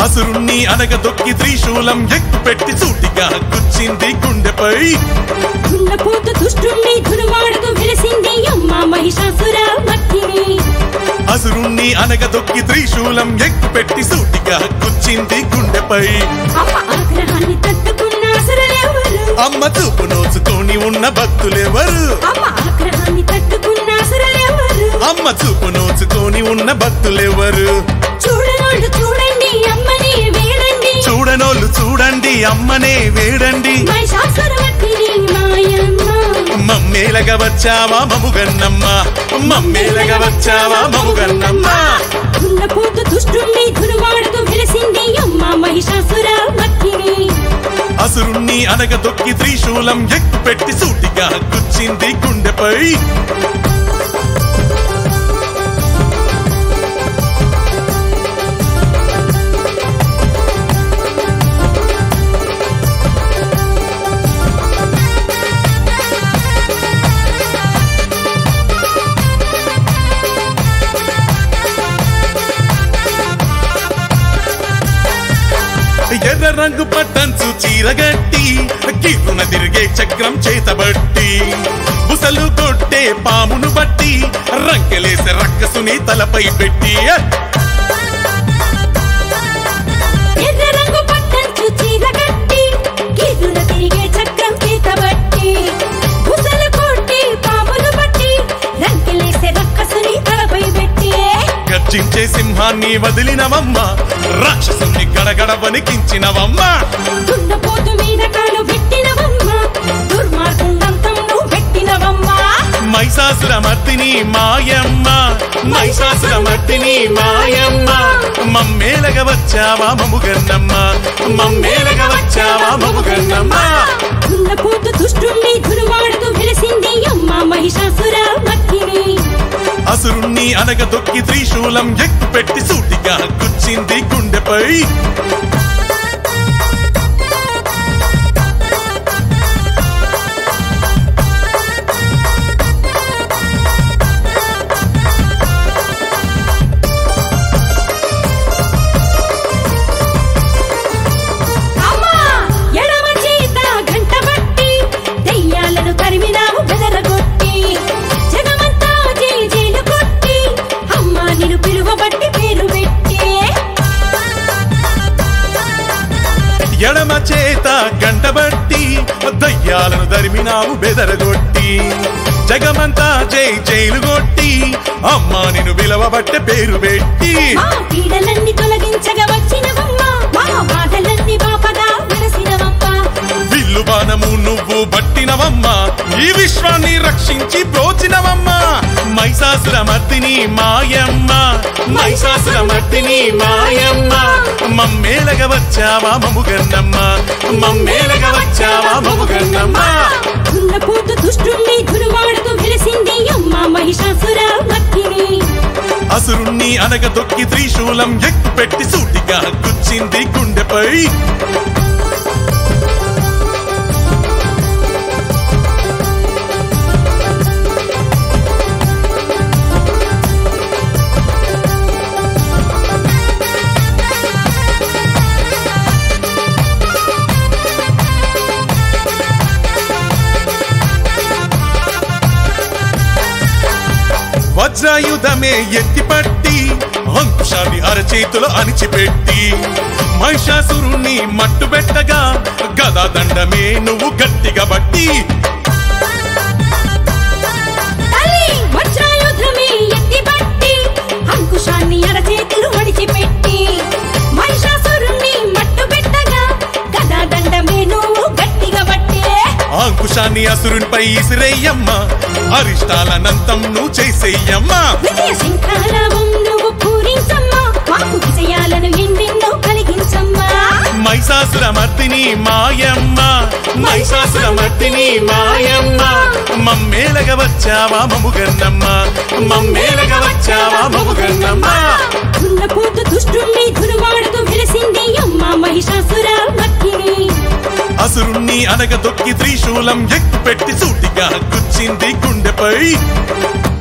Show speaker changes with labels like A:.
A: అసురుణ్ణి అనగదొక్కి త్రిశూలం ఎక్కు పెట్టి సూటిగా గుచ్చింది గుండెపై
B: దున్నపోతు దుష్టుణ్ణి దునుమాడుతూ వెలిసింది అమ్మ మహిషాసుర మట్టిని
A: అసురుణ్ణి అనగదొక్కి త్రిశూలం ఎక్కు పెట్టి సూటిగా గుచ్చింది గుండెపై
B: అమ్మ ఆగ్రహాన్ని తట్టుకున్న అసురులెవరు
A: అమ్మ చూపు నోచుకొని ఉన్న భక్తులెవరు
B: అమ్మ ఆగ్రహాన్ని తట్టుకున్న అసురులెవరు
A: అమ్మ చూపు నోచుకొని ఉన్న భక్తులెవరు
B: చూడనోళ్ళు చూడండి అమ్మని వేడండి
A: చూడనోళ్ళు చూడండి అమ్మనే వేడండి
B: మహిషాసుర మట్టిని మాయమ్మ
A: మమ్మేలగా వచ్చావా మముగన్నమ్మ మమ్మేలగా వచ్చావా మముగన్నమ్మ
B: దున్నపోతు దుష్టుణ్ణి దునుమాడుతూ వెలిసింది అమ్మ మహిషాసుర మట్టిని
A: అసురుణ్ణి అనగదొక్కి త్రిశూలం ఎక్కు పెట్టి సూటిగా గుచ్చింది గుండెపై ఎర్ర రంగు పట్టంచు చీరగట్టి గిర్రున తిరిగే చక్రం చేతబట్టి బుసలు కొట్టే పామును బట్టి రంకెలేసే రక్కసుని తలపై పెట్టి
B: ఎర్ర రంగు పట్టంచు చీర కట్టి గీతుల తిరిగే చక్రం చేతబట్టి బుసలు కొట్టి పాములు బట్టి రంకెలేసే రక్కసుని తలపై పెట్టి
A: గర్జించే సింహాన్ని వదిలినవమ్మ రాక్షసుని గడగడ వణికించినవమ్మ
B: దున్నపోతు మీద కాలు పెట్టినవమ్మ దుర్మార్గంతం నువ్వు పెట్టినవమ్మ
A: మైసాసుర మర్దిని మాయమ్మ మైసాసుర మర్దిని మాయమ్మ మమ్మేలగ వచ్చావా మముగన్నమ్మ మమ్మేలగ వచ్చావా మముగన్నమ్మ
B: దున్నపోతు దుష్టుణ్ణి దునుమాడుతూ వెలిసింది అమ్మ మహిషాసుర మట్టిని
A: అసురుణ్ణి అనగదొక్కి త్రిశూలం ఎక్కు పెట్టి సూటిగా గుచ్చింది గుండెపై
B: అమ్మా ఎడమ చేత గంట బట్టి దెయ్యాలను తరిమినావు బెదరగొట్టి జగమంతా జేజేలు కొట్టి అమ్మా నిన్ను పిలువబట్టి పేరు పెట్టి
A: ఎడమ చేత గంటబట్టి దయ్యాలను దరిమినావు బెదరగొట్టి జగమంతా జై జైలు కొట్టి అమ్మా నిన్ను విలవబట్టే పేరు పెట్టి
B: మా పీడలన్నీ తొలగించగా వచ్చినవమ్మా మా మాటలన్నీ బాపగా వెలసినవమ్మా
A: విల్లు బాణము నువ్వు బట్టినవమ్మా ఈ విశ్వాన్ని రక్షించి ప్రోచినవమ్మా మైసాసుర మర్దిని మాయమ్మ మైసాసుర మర్దిని మాయమ్మ మమ్మేలగ వచ్చావా మముగన్నమ్మ మమ్మేలగ వచ్చావా మముగన్నమ్మ
B: దున్నపోతు దుష్టుణ్ణి దునుమాడుతూ వెలిసింది అమ్మ మహిషాసుర మట్టిని
A: అసురుణ్ణి అనగదొక్కి త్రిశూలం ఎక్కు పెట్టి సూటిగా గుచ్చింది గుండెపై వజ్రాయుధమే ఎత్తిపట్టి అంకుశాన్ని అరచేతిలో అణిచిపెట్టి మహిషాసురుణ్ణి మట్టుబెట్టగా గదా దండమే నువ్వు గట్టిగా బట్టి
B: తల్లి వజ్రాయుధమే ఎత్తిబట్టి అంకుశాన్ని అరచేతులు మడిచిపెట్టి మహిషాసురుణ్ణి మట్టుబెట్టగా గదా దండమే నువ్వు గట్టిగా బట్టే
A: అంకుశాన్ని అసురునిపై ఇసిరేయమ్మ అరిష్టాలనంతం నువ్వు చేసేయమ్మా
B: విజయ శంఖారావం నువ్వు పూరించమ్మా మాకు విజయాలను ఎన్నెన్నో కలిగించమ్మా
A: మైసాసుర మర్దిని మాయమ్మ మైసాసుర మర్దిని మాయమ్మ మమ్మేలగ వచ్చావా మముగన్నమ్మ మమ్మేలగ వచ్చావా మముగన్నమ్మ
B: దున్నపోతు దుష్టుణ్ణి దునుమాడుతూ వెలిసింది అమ్మ మహిషాసుర మట్టిని
A: అసురుణ్ణి అనగదొక్కి త్రిశూలం ఎక్కు పెట్టి సూటిగా గుచ్చింది గుండెపై